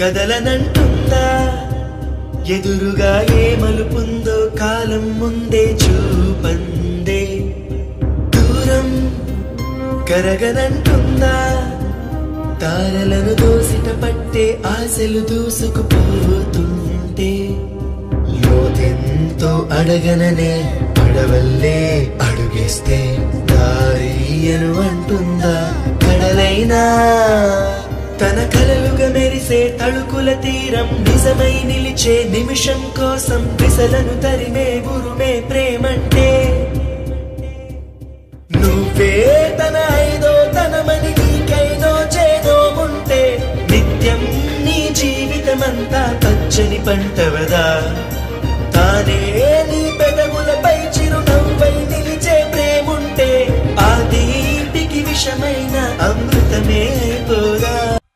కదలనంటుందా ఎదురుగా ఏ మలుపుందో కాలం ముందే చూపందే దూరం కరగనంటుందా తారలను దోసిట పట్టే ఆశలు దూసుకుపోతుంటే లోతెంతో అడగననే అడవల్లే అడుగేస్తే దారియను అంటుందా కడలైనా తన కలలుగా మెరిసే తళుకుల తీరం నిజమై నిలిచే నిమిషం కోసం విసలను తరిమే గురుమే ప్రేమంటే నువ్వే తన ఐదో తనమని నీకైనో చేదో ఉంటే నిత్యం నీ జీవితమంతా పచ్చని పంటవదా తానే నీ పెదవులపై చిరునవ్వై నిలిచే ప్రేముంటే ఆ దీపికి విషమైన అమృతమే అయిపోదా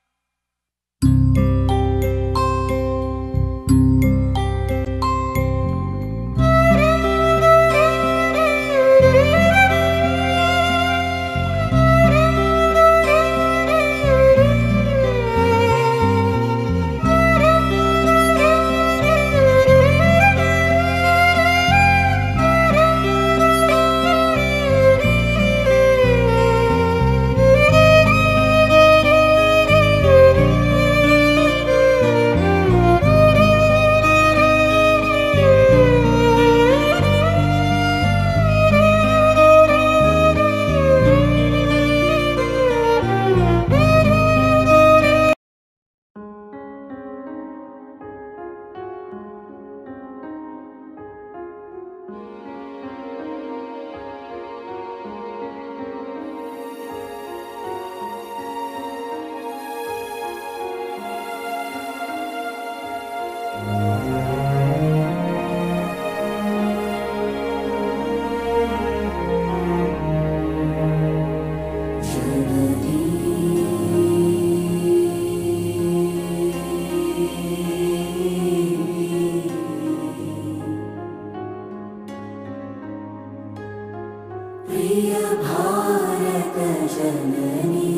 प्रिय भारत जननी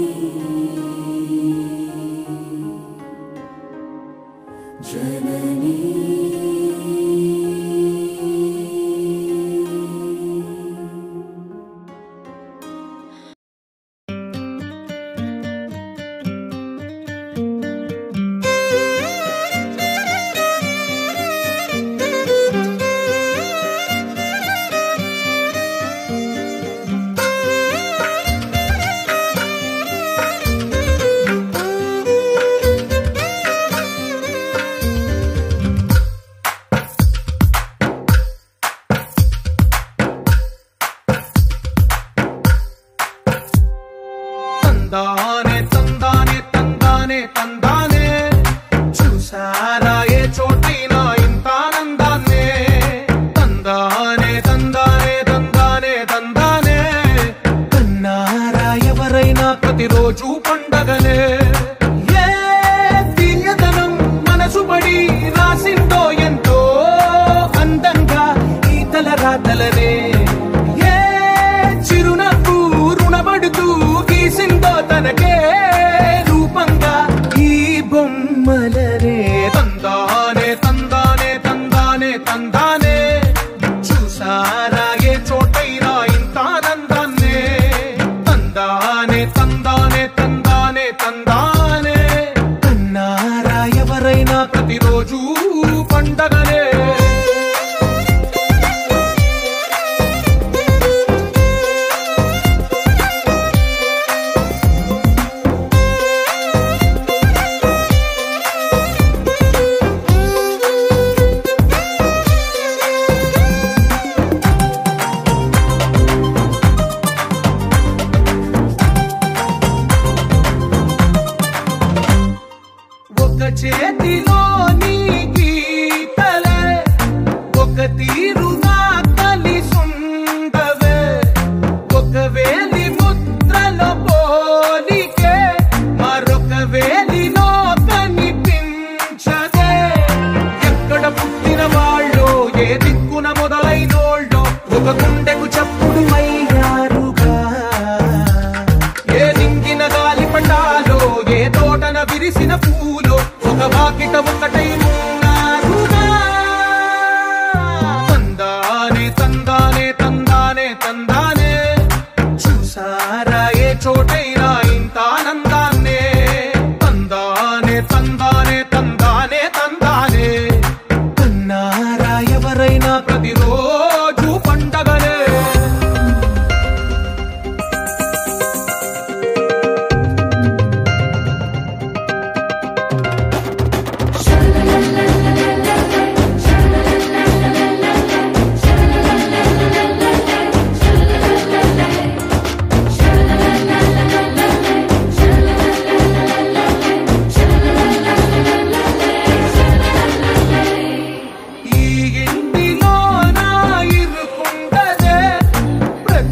जननी ఆ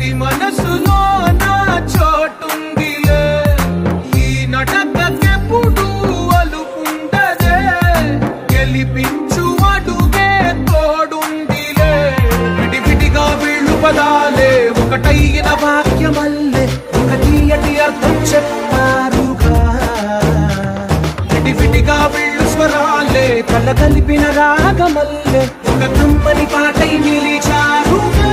ప్రతి మనసులో నా చోటుందిలే ఈ నటకెప్పుడు అలుపుండదే గెలిపించు అడుగే తోడుందిలే విడివిడిగా వీళ్ళు పదాలే ఒకటైన వాక్యమల్లే ఒక తీయటి అర్థం చెప్పారుగా విడివిడిగా వీళ్ళు స్వరాలే కల కలిపిన రాగమల్లే ఒక కమ్మని పాటై నిలిచారుగా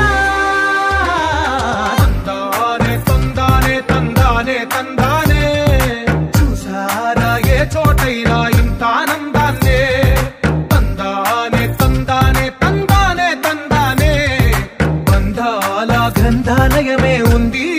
తందానే తందానే తందానే తందానే చూసారా ఏ చోటైనా ఇంత ఆనందాన్నే తందానే తందానే తందానే తందానే బంధాల గ్రంథాలయమే ఉంది